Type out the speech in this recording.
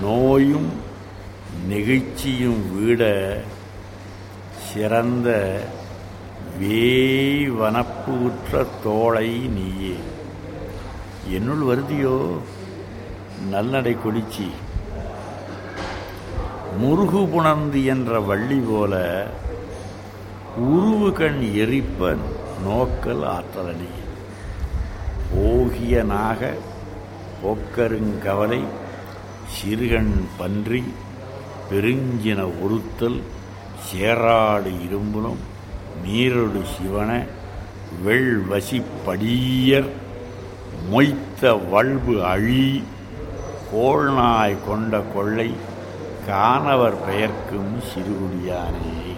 நோயும் நெகிழ்ச்சியும் வீட சிறந்த வேய் வனப்பு உற்ற தோளை நீயே என்னுள் வருதியோ நல்லடை கொடிச்சி முருகு புணர்ந்து என்ற வள்ளி போல உருவு கண் எரிப்ப நோக்கல் ஆற்றலடி போகிய நாக போக்கருங்கவலை சிறுகண் பன்றி பெருஞ்சின ஒருத்தல் சேராடு இரும்புலம் நீரொடு சிவன வெள்வசி படியர் மொய்த்த வல்பு அழி கோள்நாய் கொண்ட கொள்ளை காணவர் பெயர்க்கும் சிறுகுடியானே